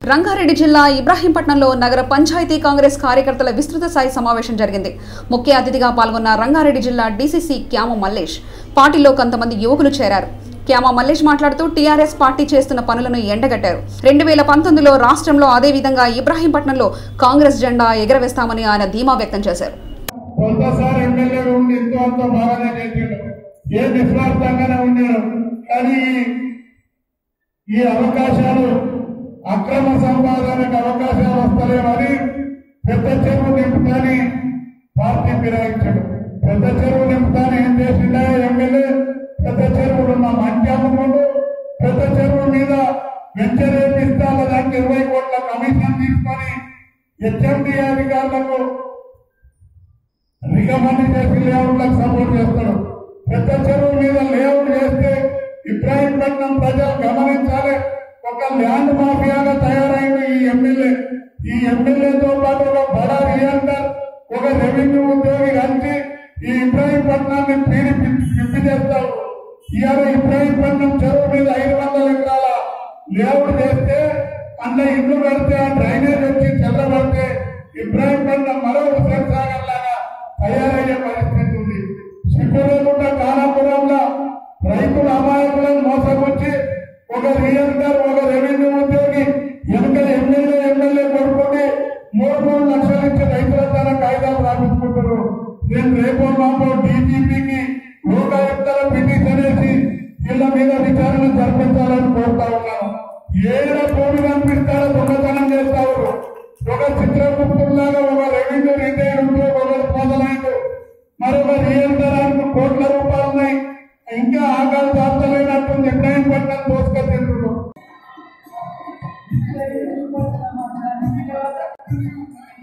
రంగారెడ్డి జిల్లా ఇబ్రాహీంపట్నంలో నగర పంచాయతీ కాంగ్రెస్ కార్యకర్తల విస్తృత స్థాయి సమావేశం జరిగింది ముఖ్య అతిథిగా పాల్గొన్న రంగారెడ్డి జిల్లా డీసీసీ క్యామ మల్లేష్ పార్టీలో కొంతమంది యువకులు చేరారు క్యామ మల్లేష్ మాట్లాడుతూ టీఆర్ఎస్ పార్టీ చేస్తున్న పనులను ఎండగట్టారు రెండు వేల పంతొమ్మిదిలో రాష్ట్రంలో అదేవిధంగా ఇబ్రాహీంపట్నంలో కాంగ్రెస్ జెండా ఎగరవేస్తామని ఆయన ధీమా వ్యక్తం చేశారు కొంతసారి ఎమ్మెల్యేలు ఉండి ఎంతో అంత బాగానే చేసిండు ఏ నిస్వార్థంగానే ఉన్నాడు కానీ ఈ అవకాశాలు అక్రమ సంపాదనకు అవకాశాలు వస్తలేవని పెద్ద చెరువు నింపుతాని పార్టీ ఫిరాయించాడు పెద్ద చెరువు నింపుతాని ఏం చేసిండే ఎమ్మెల్యే పెద్ద చెరువులు ఉన్న మంచాములు పెద్ద చెరువు మీద వెంచర్ వేపిస్తాల దానికి ఇరవై కోట్ల కమిషన్ తీసుకొని హెచ్ఎండి అధికారులకు రికమెండ్ చేసి లేఅవుట్లకు సపోర్ట్ చేస్తాడు పెద్ద చెరువు మీద లేఅవుట్ చేస్తే ఇబ్రాహీంపట్నం ప్రజలు గమనించాలి ఒక ల్యాండ్ మాఫియాగా తయారైంది ఈ ఎమ్మెల్యే ఈ ఎమ్మెల్యేతో పాటు ఒక బడా రియంటర్ ఒక రెవెన్యూ ఉద్యోగి కలిసి ఈ ఇబ్రాహీంపట్నాన్ని పీడి పిప్పి చేస్తాడు ఇవాళ ఇబ్రాహీంపట్నం చెరువు మీద ఐదు వందల ఎకరాల లేఅవుట్ చేస్తే అన్న ఇల్లు కడితే ఆ డ్రైనేజ్ వచ్చి చల్లబడితే ఇబ్రాహీంపట్నం మరో హుసేన్ సాగర్ లాగా తయారయ్యే పరిస్థితి ఉంది సిద్ధులేకుండా కానాపురంలో రైతుల అమాయకులను మోసకొచ్చి ఒక రియల్టర్ ఒక రెవెన్యూ ఉద్యోగి వెనుక ఎమ్మెల్యే ఎమ్మెల్యే కొడుకుని మూడు మూడు లక్షల నుంచి రైతుల తన కాగితాలు రాపించుకుంటారు నేను రేపో మాపో డీజీపీకి లోకాయుక్తల పిటిషన్ వేసి వీళ్ళ మీద విచారణ జరిపించాలని కోరుతా ఉన్నాను ఏడ భూమి కనిపిస్తారో దొంగతనం చేస్తారు ఒక చిత్రగుప్తులాగా ఒక రెవెన్యూ రిటైర్ ఉంటే ఒకరు మొదలైంది మరొక రియల్టరానికి కోట్ల రూపాయలు ఉన్నాయి ఇంకా ఆకాలు దాస్తలేనట్టుంది ఎప్పుడైనా పట్టిన దోసుకొచ్చిండ్రు